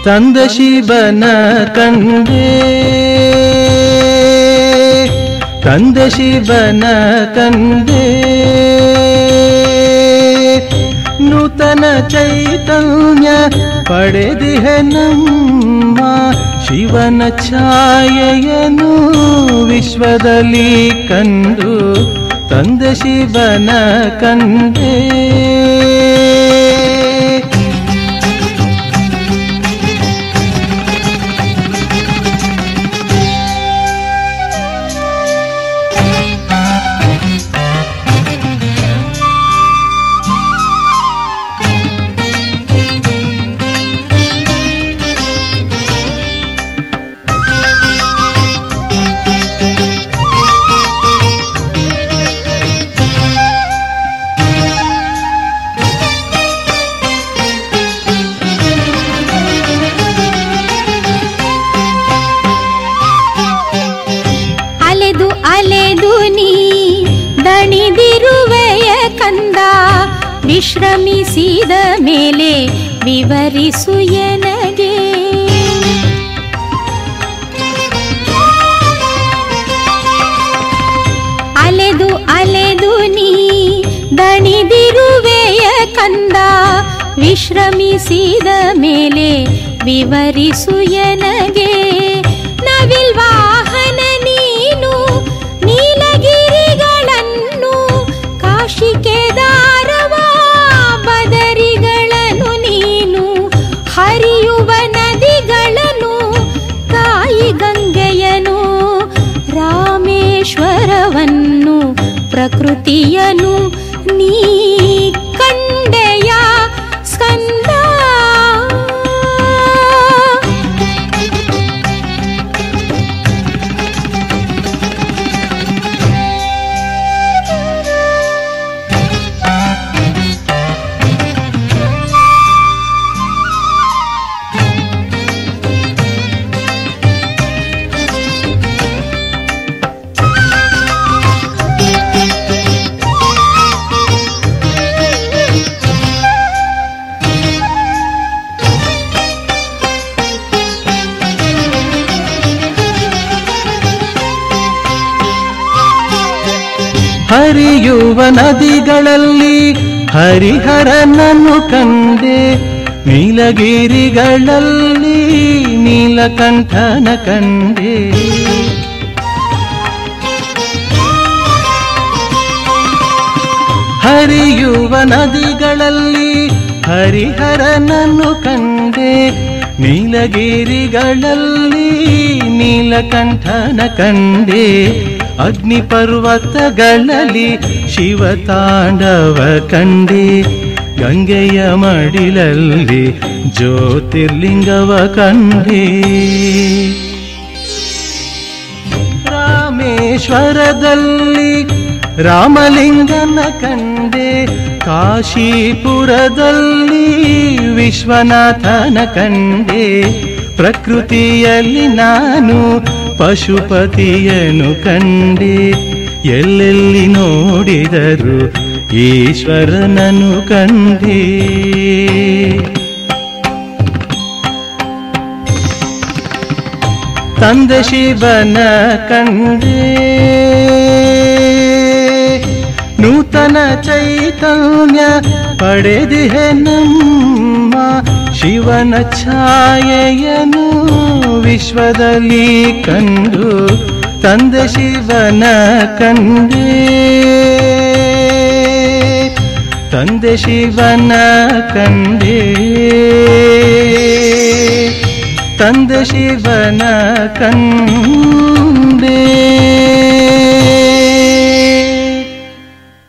ತಂದ ಶಿವನ ಕಂಡೆ ತಂದ ಶಿವನ ಕಂಡೆ ನೂತನ ಚೈತನ್ಯ ಪಡೆದಿಹ ನಮ್ಮ ಶಿವನ ಛಾಯೆಯನು ವಿಶ್ವದಲ್ಲಿ ಕಂಡು ತಂದ ಶಿವನ ಕಂಡೆ ಅಲೆದು ಅಲೆದು ನೀ ದಣಿದಿರುವೆಯ ಕಂದ ವಿಶ್ರಮಿಸಿದ ಮೇಲೆ ವಿವರಿಸು ಎನಗೆ ಅಲೆದು ಅಲೆದು ನೀ ದಣಿದಿರುವೆಯ ಕಂದ ವಿಶ್ರಮಿಸಿದ ಮೇಲೆ ವಿವರಿಸು ಎನಗೆ ನವಿಲ್ ವಾಹನ ನೀನು ನೀಲಗಿರಿಗಳನ್ನು ಕಾಶಿ ಕೇದಾರವ ಬದರಿಗಳನ್ನು ನೀನು ಹರಿಯುವ ನದಿಗಳನ್ನು ತಾಯಿ ಗಂಗೆಯನು ರಾಮೇಶ್ವರವನ್ನು ಪ್ರಕೃತಿಯನು ನೀ ಕಂಡೆಯ ಸ್ಕಂದ ಹರಿಯುವ ನದಿಗಳಲ್ಲಿ ಹರಿಹರನನ್ನು ಕಂಡೆ ನೀಲಗಿರಿಗಳಲ್ಲಿ ನೀಲಕಂಠನ ಕಂಡೆ ಹರಿಯುವ ನದಿಗಳಲ್ಲಿ ಹರಿಹರನನ್ನು ಕಂಡೆ ನೀಲಗಿರಿಗಳಲ್ಲಿ ನೀಲಕಂಠನ ಕಂಡೆ ಅಗ್ನಿ ಪರ್ವತಗಳಲ್ಲಿ ಶಿವತಾಂಡವ ಕಂಡೆ ಗಂಗೆಯ ಮಡಿಲಲ್ಲಿ ಜ್ಯೋತಿರ್ಲಿಂಗವ ಕಂಡೆ ರಾಮೇಶ್ವರದಲ್ಲಿ ರಾಮಲಿಂಗನ ಕಂಡೆ ಕಾಶೀಪುರದಲ್ಲಿ ವಿಶ್ವನಾಥನ ಕಂಡೆ ಪ್ರಕೃತಿಯಲ್ಲಿ ನಾನು ಪಶುಪತಿಯನು ಕಂಡೆ ಎಲ್ಲೆಲ್ಲಿ ನೋಡಿದರು ಈಶ್ವರನನು ಕಂಡೆ ತಂದ ಶಿವನ ಕಂಡೆ ನೂತನ ಚೈತನ್ಯ ಪಡೆದಿಹ ನಮ್ಮ ಶಿವನ ಛಾಯೆಯನು ವಿಶ್ವದಲ್ಲಿ ಕಂಡು ತಂದ ಶಿವನ ಕಂಡೆ ತಂದೆ ಶಿವನ ಕಂಡೆ ತಂದೆ ಶಿವನ ಕಂಡೆ